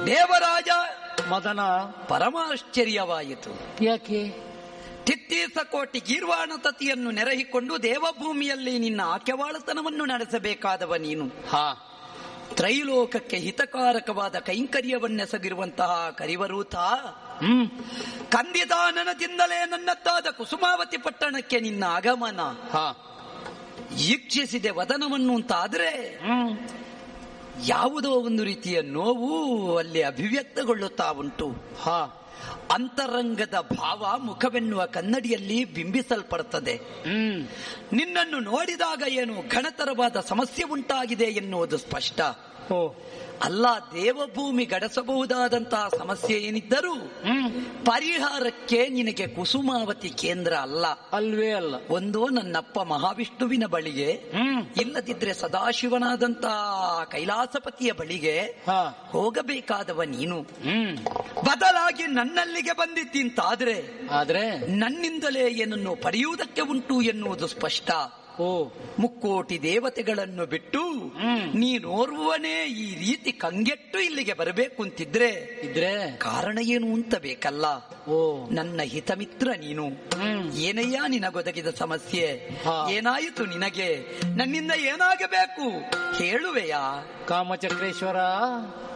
ದೇವರಾಜ ಮದನ ಪರಮಾಶ್ಚರ್ಯವಾಯಿತು ಯಾಕೆ ತಿತ್ತೀಸ ಕೋಟಿ ಗೀರ್ವಾಣ ತತಿಯನ್ನು ನೆರಹಿಕೊಂಡು ದೇವಭೂಮಿಯಲ್ಲಿ ನಿನ್ನ ಆಕೆವಾಳತನವನ್ನು ನಡೆಸಬೇಕಾದವ ನೀನು ಹಾ ತ್ರೈಲೋಕಕ್ಕೆ ಹಿತಕಾರಕವಾದ ಕೈಂಕರ್ಯವನ್ನೆಸಗಿರುವಂತಹ ಕರಿವರೂತ ಹ್ಮ್ ಕಂದಿದಾನನದಿಂದಲೇ ನನ್ನತ್ತಾದ ಕುಸುಮಾವತಿ ಪಟ್ಟಣಕ್ಕೆ ನಿನ್ನ ಆಗಮನ ಹಾ ಈಕ್ಷಿಸಿದೆ ವದನವನ್ನು ಅಂತಾದ್ರೆ ಹ್ಮ್ ಯಾವುದೋ ಒಂದು ರೀತಿಯ ನೋವು ಅಲ್ಲಿ ಅಭಿವ್ಯಕ್ತಗೊಳ್ಳುತ್ತಾ ಉಂಟು ಹಾ ಅಂತರಂಗದ ಭಾವ ಮುಖವೆನ್ನುವ ಕನ್ನಡಿಯಲ್ಲಿ ಬಿಂಬಿಸಲ್ಪಡುತ್ತದೆ ಹ್ಮ್ ನಿನ್ನನ್ನು ನೋಡಿದಾಗ ಏನು ಘನತರವಾದ ಸಮಸ್ಯೆ ಉಂಟಾಗಿದೆ ಎನ್ನುವುದು ಸ್ಪಷ್ಟ ಓ ಅಲ್ಲ ದೇವಭೂಮಿ ಗಡಸಬಹುದಾದಂತಹ ಸಮಸ್ಯೆ ಏನಿದ್ದರೂ ಹ್ಮ್ ಪರಿಹಾರಕ್ಕೆ ನಿನಗೆ ಕುಸುಮಾವತಿ ಕೇಂದ್ರ ಅಲ್ಲ ಅಲ್ವೇ ಅಲ್ಲ ಒಂದೋ ನನ್ನಪ್ಪ ಮಹಾವಿಷ್ಣುವಿನ ಬಳಿಗೆ ಹ್ಮ್ ಇಲ್ಲದಿದ್ರೆ ಸದಾಶಿವನಾದಂತಹ ಕೈಲಾಸಪತಿಯ ಬಳಿಗೆ ಹಾ ಹೋಗಬೇಕಾದವ ನೀನು ಹ್ಮ್ ಬದಲಾಗಿ ನನ್ನಲ್ಲಿಗೆ ಬಂದಿದ್ದಿಂತಾದ್ರೆ ಆದ್ರೆ ನನ್ನಿಂದಲೇ ಏನನ್ನು ಪಡೆಯುವುದಕ್ಕೆ ಉಂಟು ಎನ್ನುವುದು ಸ್ಪಷ್ಟ ಓ ಮುಕ್ಕೋಟಿ ದೇವತೆಗಳನ್ನು ಬಿಟ್ಟು ಹ್ಮ್. ನೀನೋರ್ವನೇ ಈ ರೀತಿ ಕಂಗೆಟ್ಟು ಇಲ್ಲಿಗೆ ಬರಬೇಕು ಅಂತಿದ್ರೆ ಇದ್ರೆ ಕಾರಣ ಏನು ಅಂತ ಬೇಕಲ್ಲ ಓ ನನ್ನ ಹಿತಮಿತ್ರ ನೀನು ಹ್ಮ್ ಏನಯ್ಯ ನಿನಗೊದಗಿದ ಸಮಸ್ಯೆ ಹಾ. ಏನಾಯಿತು ನಿನಗೆ ನನ್ನಿಂದ ಏನಾಗಬೇಕು ಹೇಳುವೆಯಾ ಕಾಮಚಕ್ರೇಶ್ವರ